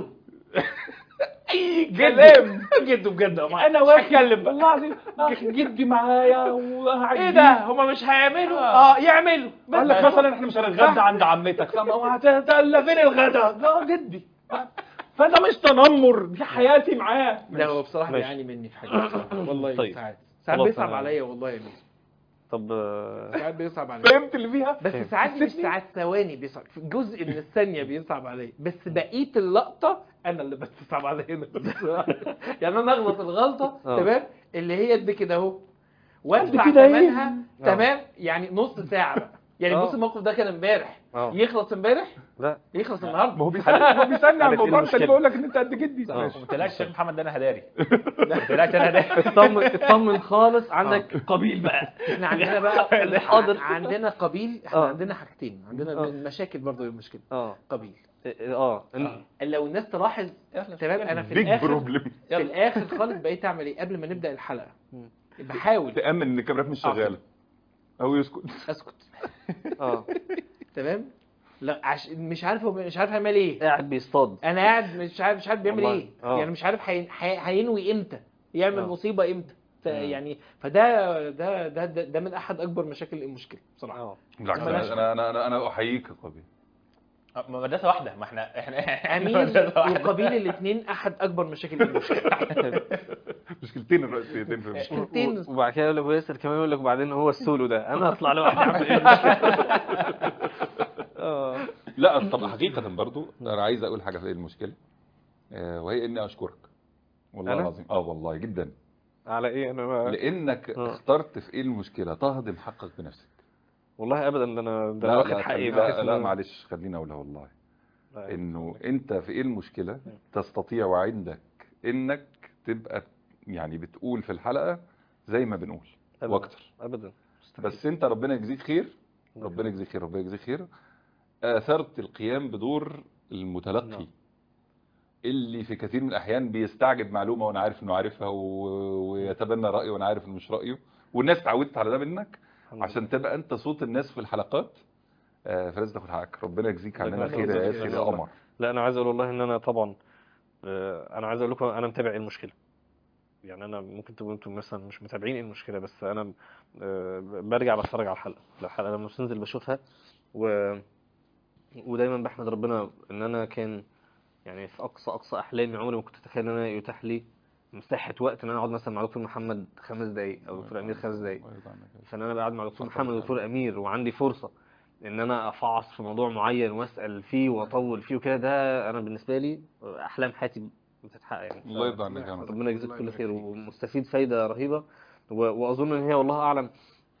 اي كلام جد بجد انا واتكلم والله العظيم أخ جدي معايا وهعدي ايه ده هما مش هيعملوا اه يعملوا قال لك مثلا احنا مش هنتغدى عند عمتك فما هو هتتقلى فين الغدا؟ لا جدي فده مش تنمر دي حياتي معاه لا هو بصراحه ماشي. بيعاني مني في حاجات بصراحة. والله طيب. ساعات ساعات خلاص بيصعب أنا- عليا والله يا ميس طب آه، ساعات بيصعب عليا فهمت اللي فيها؟ بس ساعات مش ساعات ثواني بيصعب في جزء من الثانيه بيصعب عليا بس بقيه اللقطه انا اللي بتصعب عليا يعني انا اغلط الغلطه آه. تمام اللي هي قد كده اهو وادفع قد كده إيه؟ ثمنها آه. تمام يعني نص ساعه بقى يعني آه. بص الموقف ده كان امبارح اه يخلص امبارح لا يخلص النهارده ما هو بيسالني هو بيسالني على عارف إيه الموضوع انت اللي المشكلة؟ بقول لك ان انت قد جدي آه. ماشي. ما تقلقش الشيخ محمد ده انا هداري ما تقلقش انا هداري اطمن اطمن خالص عندك قبيل بقى احنا عندنا بقى اللي حاضر. عندنا قبيل احنا آه. عندنا حاجتين عندنا آه. المشاكل برضه المشكله اه قبيل اه إن- لو الناس تلاحظ تمام انا في بيج الاخر بروبلم في الاخر خالص بقيت اعمل ايه قبل ما نبدا الحلقه مم. بحاول تامن ان الكاميرات مش شغاله او يسكت اسكت اه تمام لا عش... مش عارف هو مش عارف هيعمل ايه قاعد بيصطاد انا قاعد مش عارف مش عارف بيعمل والله. ايه آه. يعني مش عارف هي... هي... هينوي امتى يعمل آه. مصيبه امتى ف... مم. يعني فده ده ده ده, ده من احد اكبر مشاكل المشكله بصراحه اه بالعكس بلاش. انا انا انا انا احييك يا قبيل ما مدرسه واحده ما احنا احنا إحنا امير مدرسة واحدة. وقبيل الاثنين احد اكبر مشاكل المشكله مشكلتين الرئيسيتين في المشكله مشكلتين وبعد كده يقول لك وياسر كمان يقول لك بعدين هو السولو ده انا هطلع لوحدي اعمل ايه اه لا طب حقيقة برضو انا عايز اقول حاجة في ايه المشكلة آه، وهي اني اشكرك والله أنا؟ العظيم اه والله جدا على ايه انا ما... لانك آه. اخترت في ايه المشكلة تهضم حقك بنفسك والله ابدا ده انا ده أنا لا واخد لا, حقي لا, بحس لا إن- معلش خليني اقولها والله لا، انه انت في ايه المشكلة تستطيع وعندك انك تبقى يعني بتقول في الحلقة زي ما بنقول أبداً. واكتر ابدا بس انت ربنا يجزيك خير ربنا يجزيك خير ربنا يجزيك خير اثرت القيام بدور المتلقي نعم. اللي في كثير من الاحيان بيستعجب معلومه وانا عارف انه عارفها و... ويتبنى رايه وانا عارف انه مش رايه والناس اتعودت على ده منك الحمد عشان تبقى انت صوت الناس في الحلقات آه، فلازم تاخد حقك ربنا يجزيك عننا ربنا خير يا يجزيك ياسر خير يا والله. قمر لا انا عايز اقول والله ان انا طبعا آه، انا عايز اقول لكم انا متابع ايه المشكله يعني انا ممكن تبقوا انتم مثلا مش متابعين ايه المشكله بس انا آه، برجع بتفرج على الحلقه الحلقه لما بتنزل بشوفها و... ودايما بحمد ربنا ان انا كان يعني في اقصى اقصى احلامي عمري ما كنت اتخيل ان انا يتاح لي مساحه وقت ان انا اقعد مثلا مع دكتور محمد خمس دقائق او دكتور امير خمس دقائق فان انا قاعد مع دكتور محمد ودكتور امير وعندي فرصه ان انا افعص في موضوع معين واسال فيه واطول فيه وكده ده انا بالنسبه لي احلام حياتي بتتحقق يعني الله يرضى عنك يا عم. ربنا يجزيك كل خير ومستفيد فايده رهيبه و- واظن ان هي والله اعلم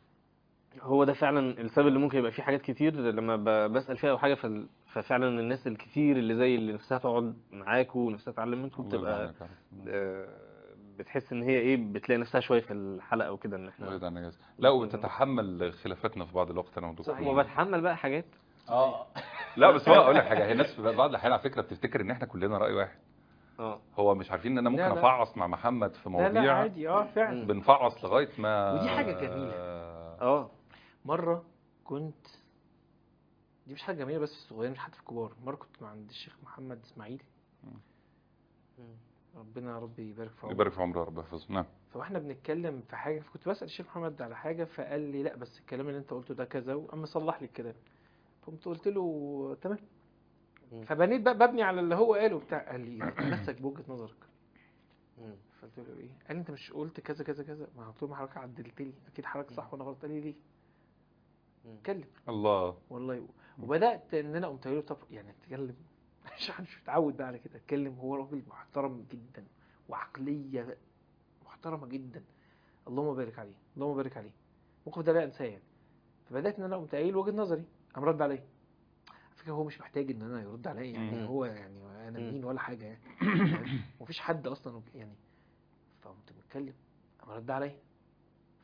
هو ده فعلا السبب اللي ممكن يبقى فيه حاجات كتير لما ب- بسال فيها او حاجه فال- ففعلا الناس الكتير اللي زي اللي نفسها تقعد معاكوا ونفسها تتعلم منكم الله يرضى بتبقى عنك يا عم. آه، بتحس ان هي ايه بتلاقي نفسها شويه في الحلقه وكده ان الله احنا يرضى عنك يا ياسر. لا وبتتحمل خلافاتنا في بعض الوقت انا ودكتور وبتحمل بقى حاجات اه لا بس هو اقول لك حاجه هي الناس في بعض الاحيان على فكره بتفتكر ان احنا كلنا راي واحد اه هو مش عارفين ان انا ممكن لا، لا. افعص مع محمد في لا لا مواضيع عادي اه فعلا بنفعص لغايه ما ودي حاجة جميلة. آه، اه مره كنت دي مش حاجه جميله بس في الصغيرين مش حتى في الكبار مره كنت مع عند الشيخ محمد اسماعيل ربنا يا رب يبارك في عمره يبارك في عمره يا رب يحفظه نعم فاحنا بنتكلم في حاجه فكنت بسال الشيخ محمد على حاجه فقال لي لا بس الكلام اللي انت قلته ده كذا وقام صلح لي الكلام فقمت قلت له تمام مم. فبنيت بقى ببني على اللي هو قاله بتاع قال لي تمسك بوجهه نظرك مم. فقلت له ايه قال لي انت مش قلت كذا كذا كذا ما قلت له ما حضرتك عدلت لي اكيد حضرتك صح وانا غلط قال لي ليه مم. اتكلم الله والله وبدات ان انا قمت قايل له طب يعني اتكلم مش مش متعود بقى على كده اتكلم هو راجل محترم جدا وعقليه محترمه جدا اللهم بارك عليه اللهم بارك عليه الموقف ده لا انساه يعني فبدات ان انا قمت قايل وجهه نظري قام رد عليا على فكره هو مش محتاج ان انا يرد عليا يعني مم. هو يعني انا مم. مين ولا حاجه يعني فاهم؟ مفيش حد اصلا يعني فقمت بتكلم قام رد عليا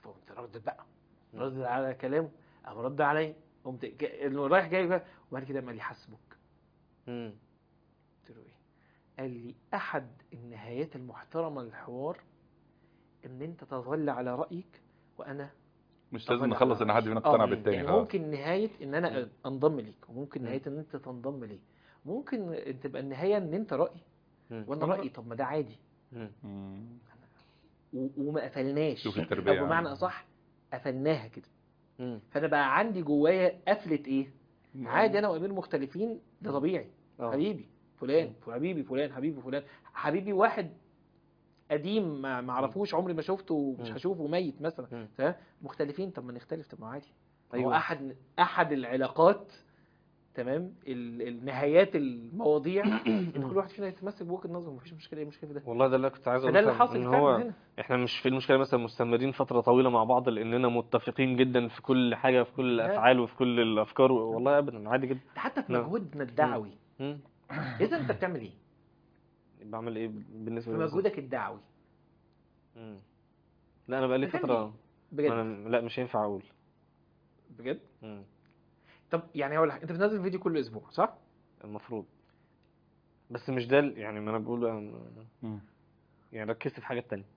فقمت ردد بقى ردد على كلامه قام رد عليا قمت جا- اللي رايح جاي بقى وبعد كده قال لي حسبك مم. قلت له ايه قال لي احد النهايات المحترمه للحوار ان انت تظل على رايك وانا مش طب لازم أنا- نخلص ان حد فينا اقتنع آه، بالتاني يعني خلاص ممكن نهايه ان انا انضم ليك وممكن نهايه ان انت تنضم لي ممكن تبقى النهايه ان انت رايي مم. وانا رايي طب ما ده عادي مم. مم. و- وما قفلناش شوف التربية او بمعنى يعني. اصح قفلناها كده مم. فانا بقى عندي جوايا قفله ايه عادي انا وامير مختلفين ده طبيعي آه. حبيبي فلان حبيبي فلان حبيبي فلان حبيبي واحد قديم ما ما اعرفوش عمري ما شفته ومش مم. هشوفه ميت مثلا مم. ف- مختلفين طب ما نختلف طب ما عادي أيوة. هو احد احد العلاقات تمام ال- النهايات المواضيع ان كل واحد فينا يتمسك بوجهه نظره مفيش مشكله ايه المشكله في ده والله ده اللي كنت عايز فده اللي اقوله حاصل ان فعلا هو هنا احنا مش في المشكله مثلا مستمرين فتره طويله مع بعض لاننا متفقين جدا في كل حاجه في كل لا. الافعال وفي كل الافكار والله ابدا عادي جدا ده حتى في نعم. مجهودنا الدعوي مم. اذا انت بتعمل ايه بعمل ايه بالنسبه في لي مجهودك الدعوي مم. لا انا بقالي بتعمل فتره بجد انا لا مش هينفع اقول بجد مم. طب يعني هقول لك انت بتنزل فيديو كل اسبوع صح المفروض بس مش ده ال- يعني ما انا بقول أنا- مم. يعني ركزت في حاجات تانية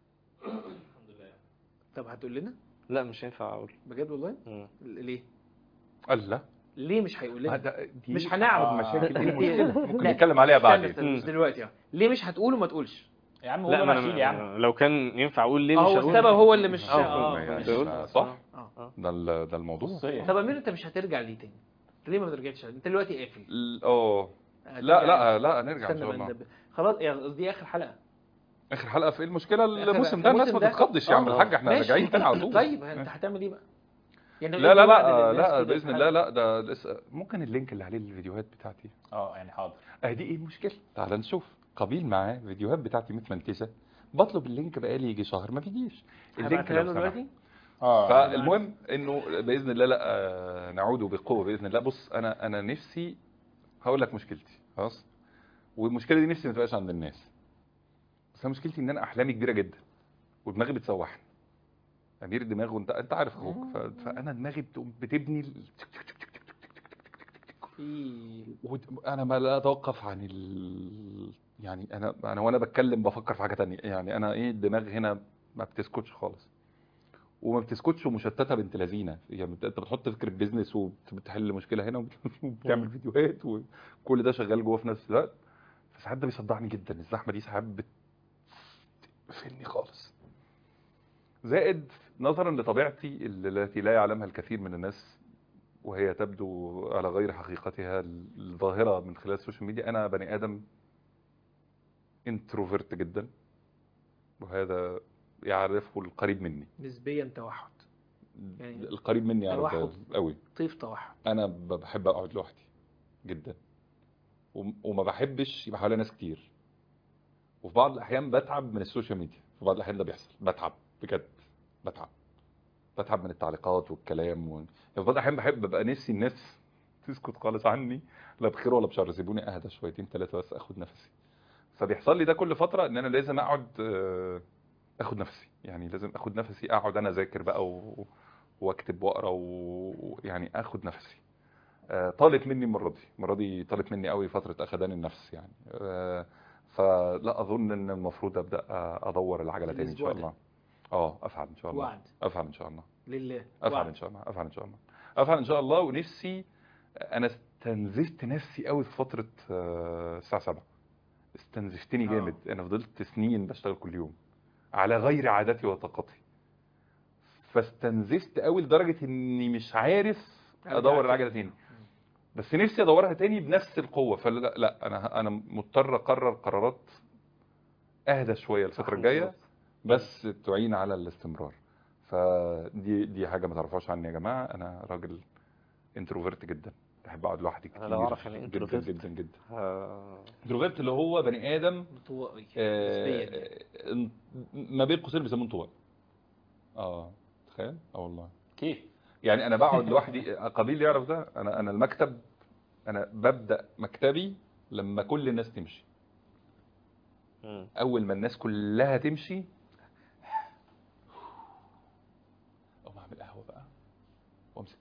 طب هتقول لنا لا مش هينفع اقول بجد والله مم. ل- ليه قال لا ليه مش هيقول ما لنا ده- دي مش هنعرف. أحد مشاكل ايه المشكله ممكن لا، نتكلم عليها استنى بعدين استنى مش مم. دلوقتي اه ليه مش هتقول وما تقولش يا عم لا قول ما انا اشيل يا عم انا لو كان ينفع اقول ليه مش هو هقول السبب هو اللي مش آه، اه يعني ماشي. بقول- صح اه ده ال- ده الموضوع خصوصية. طب امير انت مش هترجع ليه تاني انت ليه ما بترجعش انت دلوقتي قافل ال- اه هترجع لا لا لا نرجع ان استنى شاء بقى الله ندب- خلاص يعني قصدي اخر حلقه اخر حلقه في ايه المشكله آخر- الموسم ده الناس الموسم ما ده. تتخضش يا عم آه. الحاج احنا ماشي. راجعين تاني على طول طيب انت هتعمل ايه بقى يعني لا لا إيه بعد لا للناس لا كده باذن في الله حلقة؟ لا ده لسه ممكن اللينك اللي عليه الفيديوهات بتاعتي اه يعني حاضر ادي ايه المشكله تعال نشوف قبيل معاه فيديوهات بتاعتي متمنتجه بطلب اللينك بقالي يجي شهر ما بيجيش اللينك هبعتها لو له سمحت دلوقتي اه فالمهم انه باذن الله لا آه، نعود بقوه باذن الله بص انا انا نفسي هقول لك مشكلتي خلاص والمشكله دي نفسي ما تبقاش عند الناس بس انا مشكلتي ان انا احلامي كبيره جدا ودماغي بتسوحني امير دماغه انت انت عارف اخوك ف- فانا دماغي بتقوم بتبني ال- في ود- انا ما لا اتوقف عن ال... يعني انا انا وانا بتكلم بفكر في حاجه تانية يعني انا ايه الدماغ هنا ما بتسكتش خالص وما بتسكتش ومشتته بنت لذينه يعني انت بتحط فكره بيزنس وبتحل مشكله هنا وبت- وبتعمل فيديوهات وكل ده شغال جوه في نفس الوقت فساعات ده بيصدعني جدا الزحمه دي ساعات بتقفلني خالص زائد نظرا لطبيعتي التي لا يعلمها الكثير من الناس وهي تبدو على غير حقيقتها الظاهرة من خلال السوشيال ميديا أنا بني آدم انتروفيرت جدا وهذا يعرفه القريب مني نسبيا توحد يعني القريب مني يعرف توحد. ده قوي طيف توحد أنا ب- بحب أقعد لوحدي جدا وم- وما بحبش يبقى حواليا ناس كتير وفي بعض الأحيان بتعب من السوشيال ميديا في بعض الأحيان ده بيحصل بتعب بجد بتعب بتعب من التعليقات والكلام و... يعني في بعض الأحيان بحب ببقى نفسي الناس تسكت خالص عني لا بخير ولا بشر سيبوني اهدى شويتين ثلاثه بس اخد نفسي فبيحصل لي ده كل فتره ان انا لازم اقعد آه، اخد نفسي يعني لازم اخد نفسي اقعد انا اذاكر بقى و... واكتب واقرا ويعني اخد نفسي آه، طالت مني المره دي المره دي طالت مني قوي فتره اخدان النفس يعني آه، فلا اظن ان المفروض ابدا ادور العجله تاني ان الأسبوع شاء ده. الله اه افعل ان شاء الله وعد افعل ان شاء الله لله افعل وعد. ان شاء الله افعل ان شاء الله افعل ان شاء الله ونفسي انا استنزفت نفسي قوي في فتره آه، الساعه 7 استنزفتني آه. جامد انا فضلت سنين بشتغل كل يوم على غير عاداتي وطاقتي فاستنزفت قوي لدرجه اني مش عارف أرجع ادور تاني. العجله تاني بس نفسي ادورها تاني بنفس القوه فلا لا انا انا مضطر اقرر قرارات اهدى شويه الفتره الجايه بس تعين على الاستمرار فدي دي حاجه ما تعرفوهاش عني يا جماعه انا راجل انتروفيرت جدا بحب اقعد لوحدي كتير أنا لو أعرف يعني إيه جدا introvert. جدا جدا آه، انتروفيرت اللي هو بني ادم انطوائي آه، نسبيا ما بين قوسين بيسموه انطوائي اه تخيل اه والله كيف يعني انا بقعد لوحدي قبيل يعرف ده انا انا المكتب انا ببدا مكتبي لما كل الناس تمشي مم. اول ما الناس كلها تمشي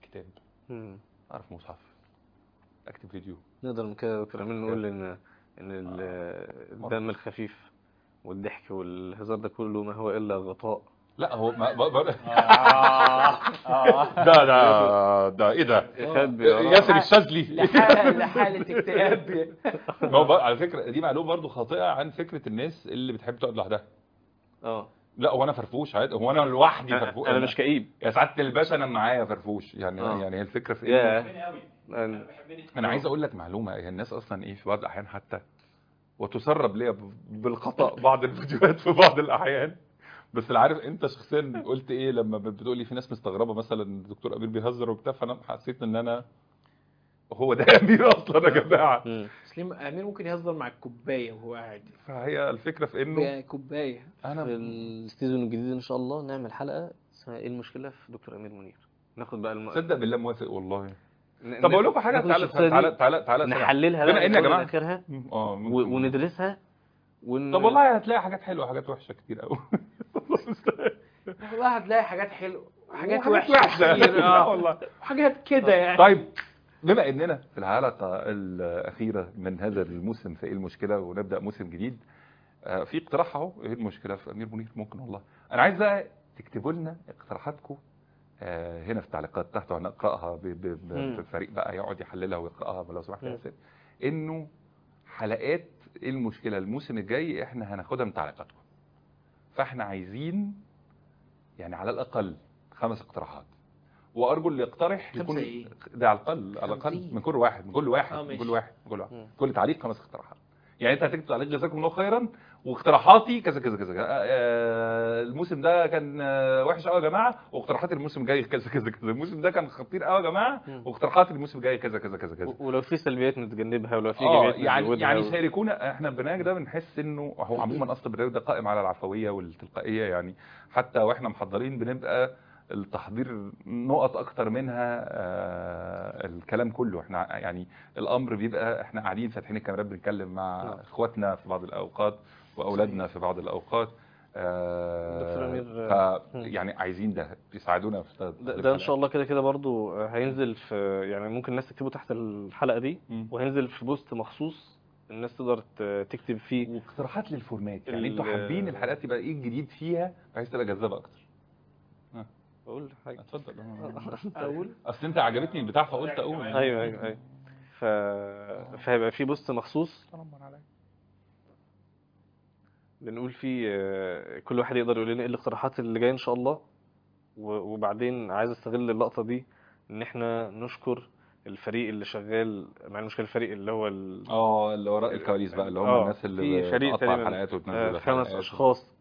كتاب مم. اعرف مصحف اكتب فيديو نقدر من كده يا دكتور امين نقول ان ان ال- الدم الخفيف والضحك والهزار ده كله ما هو الا غطاء لا هو ما ب... ب... آه، آه. ده ده ده ايه ده يخبي وراء- ياسر الشاذلي لحالة لحالة اكتئاب ما هو بقى- على فكره دي معلومه برضو خاطئه عن فكره الناس اللي بتحب تقعد لوحدها اه لا هو انا فرفوش عادي هو انا لوحدي انا فرفوش أنا مش كئيب يا سعاده الباشا انا معايا فرفوش يعني آه. يعني هي الفكره في يا إنه أنا- انا عايز اقول لك معلومه هي الناس اصلا ايه في بعض الاحيان حتى وتسرب ليا ب- بالخطا بعض الفيديوهات في بعض الاحيان بس اللي عارف انت شخصيا قلت ايه لما بتقول لي في ناس مستغربه مثلا الدكتور امير بيهزر وبتاع فانا حسيت ان انا هو ده امير اصلا يا جماعه مم. سليم امير ممكن يهزر مع الكوبايه وهو قاعد فهي الفكره في انه كوبايه في انا السيزون الجديد ان شاء الله نعمل حلقه اسمها ايه المشكله في دكتور امير منير ناخد بقى الم... تصدق بالله موافق والله ن- طب ن- اقول لكم حاجه ناخد تعالى الشخصية دي، تعالى تعالى تعالى نحللها بما بقى ان يا من جماعه اخرها اه و- ممكن. وندرسها ون... طب والله هتلاقي حاجات حلوه وحاجات وحشه كتير قوي والله هتلاقي حاجات حلوه حاجات وحاجات وحشه كتير لا اه والله حاجات كده يعني طيب بما اننا في الحلقه الاخيره من هذا الموسم في ايه المشكله ونبدا موسم جديد آه، في اقتراح اهو ايه المشكله في امير منير ممكن والله انا عايز بقى تكتبوا لنا اقتراحاتكم آه، هنا في التعليقات تحت وهنقراها ب- ب- ب- مم. بفريق بقى يقعد يحللها ويقراها لو سمحت يا مم. ياسر انه حلقات ايه المشكله الموسم الجاي احنا هناخدها من تعليقاتكم فاحنا عايزين يعني على الاقل خمس اقتراحات وارجو اللي يقترح خمسة يكون إيه؟ ده على الاقل على الاقل خمسين. من كل واحد من كل واحد آه، من ماشي. كل واحد من كل واحد مم. كل تعليق خمس اقتراحات يعني انت هتكتب تعليق جزاكم الله خيرا واقتراحاتي كذا كذا كذا آه، آه، الموسم ده كان آه، وحش قوي يا جماعه واقتراحات الموسم الجاي كذا كذا كذا الموسم ده كان خطير قوي يا جماعه مم. واقتراحات الموسم الجاي كذا كذا كذا كذا و- ولو في سلبيات نتجنبها ولو في اه ايجابيات يعني نزودها يعني و- شاركونا احنا البرنامج ده بنحس انه هو عموما اصل البرنامج ده قائم على العفويه والتلقائيه يعني حتى واحنا محضرين بنبقى التحضير نقط اكتر منها آه الكلام كله احنا يعني الامر بيبقى احنا قاعدين فاتحين الكاميرات بنتكلم مع نعم. اخواتنا في بعض الاوقات واولادنا في بعض الاوقات دكتور آه أمير، ف مم. يعني عايزين ده يساعدونا في ده, تحضير ده ان شاء الحلقات. الله كده كده برضو هينزل في يعني ممكن الناس تكتبه تحت الحلقه دي مم. وهينزل في بوست مخصوص الناس تقدر ت- تكتب فيه واقتراحات للفورمات يعني ال- انتوا حابين الحلقات تبقى ايه الجديد فيها بحيث تبقى جذابه اكتر اقول حاجه اتفضل اقول اصل انت عجبتني البتاع فقلت اقول ايوه ايوه ايوه ف... فهيبقى في بوست مخصوص بنقول فيه آه، كل واحد يقدر يقول لنا ايه الاقتراحات اللي جايه ان شاء الله و- وبعدين عايز استغل اللقطه دي ان احنا نشكر الفريق اللي شغال مع المشكله الفريق اللي هو ال... اه اللي وراء الكواليس بقى اللي هم آه، الناس اللي في فريق بتقطع تقريباً، الحلقات وتنزل آه، الحلقات خمس اشخاص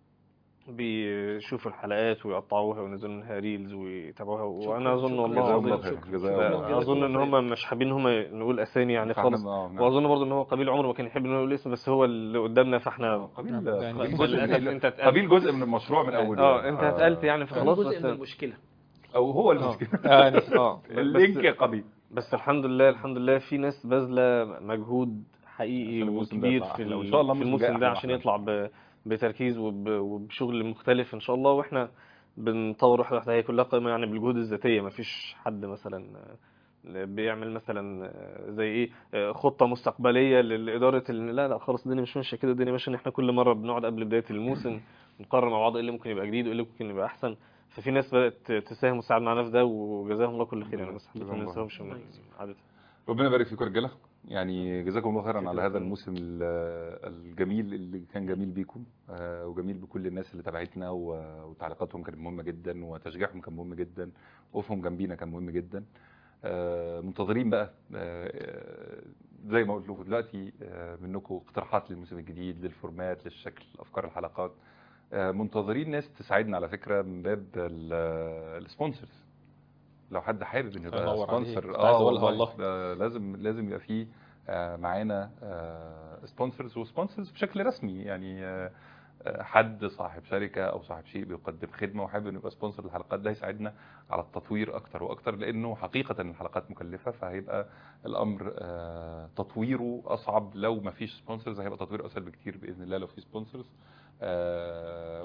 بيشوفوا الحلقات ويقطعوها وينزلوا منها ريلز ويتابعوها وانا اظن شكراً. والله جزاهم الله العظيم خير جزاهم الله خير. اظن ان هم مش حابين ان هم نقول اسامي يعني فاحنا- خالص آه، نعم. واظن برضه ان هو قبيل عمره ما كان يحب انه يقول اسم بس هو اللي قدامنا فاحنا قبيل يعني قبيل بس جزء للاسف من انت اتقلت قبيل جزء من المشروع من اوله اه انت اتقلت يعني فخلاص جزء بس من المشكله او هو المشكله يعني اه اللينك بس, يا قبيل بس الحمد لله الحمد لله في ناس باذله مجهود حقيقي عشان الموسم ده وكبير يطلع في أحلى. ال- وإن شاء الله في الموسم الجاي الموسم ده أحلى عشان وأحلى. يطلع ب- بتركيز وب- وبشغل مختلف ان شاء الله واحنا بنطور واحده واحده هي كلها قائمه يعني بالجهود الذاتيه ما فيش حد مثلا بيعمل مثلا زي ايه خطه مستقبليه لاداره ال- لا لا خلاص الدنيا مش ماشيه كده الدنيا ماشيه ان احنا كل مره بنقعد قبل بدايه الموسم نقرر مع بعض ايه اللي ممكن يبقى جديد وايه اللي ممكن يبقى احسن ففي ناس بدات تساهم وتساعد معانا في ده وجزاهم الله كل خير يعني بس حبيت جزاهم ما الله ننساهمش من عادة ربنا يبارك فيكم يا رجاله يعني جزاكم الله خيرا على هذا الموسم ال- الجميل اللي كان جميل بيكم آه، وجميل بكل الناس اللي تابعتنا و- وتعليقاتهم كانت مهمه جدا وتشجيعهم كان مهم جدا وقوفهم جنبينا كان مهم جدا آه، منتظرين بقى آه، زي ما قلت لكم دلوقتي آه، منكم اقتراحات للموسم الجديد للفورمات للشكل افكار الحلقات آه، منتظرين ناس تساعدنا على فكره من باب السبونسرز لو حد حابب انه يبقى الله ينور عليك. سبونسر كنت عايز أقولها والله والله. ده لازم لازم يبقى فيه آه، معانا سبونسرز وسبونسرز بشكل رسمي يعني آه، آه، حد صاحب شركه او صاحب شيء بيقدم خدمه وحابب انه يبقى سبونسر للحلقات ده يساعدنا على التطوير اكتر واكتر لانه حقيقه الحلقات مكلفه فهيبقى الامر آه، تطويره اصعب لو ما فيش سبونسرز هيبقى تطويره اسهل بكتير باذن الله لو في سبونسرز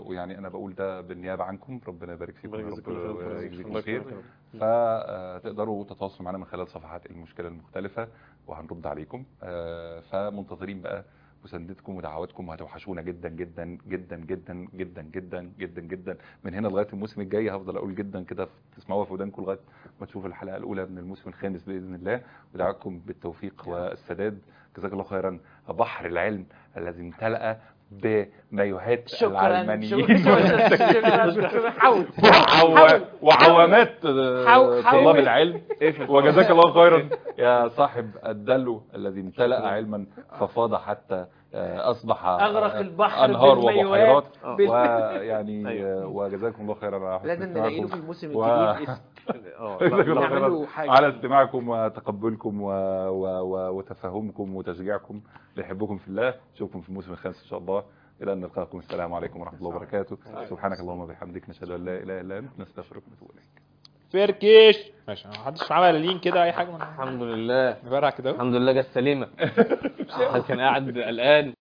ويعني انا بقول ده بالنيابه عنكم ربنا يبارك فيكم ربنا يا يجزيكم رب خير. ويجزيكم الله خير يكرمك. فتقدروا تتواصلوا معنا من خلال صفحات المشكله المختلفه وهنرد عليكم آه، فمنتظرين بقى مساندتكم ودعواتكم وهتوحشونا جدا جدا جدا جدا جدا جدا جدا جدا من هنا لغايه الموسم الجاي هفضل اقول جدا كده تسمعوها في ودانكم لغايه ما تشوفوا الحلقه الاولى من الموسم الخامس باذن الله ودعواتكم بالتوفيق والسداد جزاك الله خيرا بحر العلم الذي امتلأ بمايوهات شكرا العلمانيين شكرا شكرا حاول وعو- حاول. وعوامات آه، حاول- طلاب حاول. العلم وجزاك الله خيرا يا صاحب الدلو الذي امتلأ علما ففاض حتى آه، اصبح أغرق البحر انهار بالميوات. وبحيرات بال- ويعني أيوة. آه، وجزاكم الله خيرا على حسن لازم نلاقي له استماعكم. في الموسم و- الجديد اسم اه جزاك الله نعمل له خيرا حاجة. على استماعكم وتقبلكم و... و... و... وتفهمكم وتشجيعكم لحبكم في الله نشوفكم في الموسم الخامس ان شاء الله الى ان نلقاكم السلام عليكم ورحمه الله وبركاته سبحانك اللهم وبحمدك نشهد ان لا اله الا انت نستغفرك ونتوب اليك فركش ماشي ما حدش عمل لين كده اي حاجه الحمد لله نبرع كده الحمد لله جت سليمه كان قاعد قلقان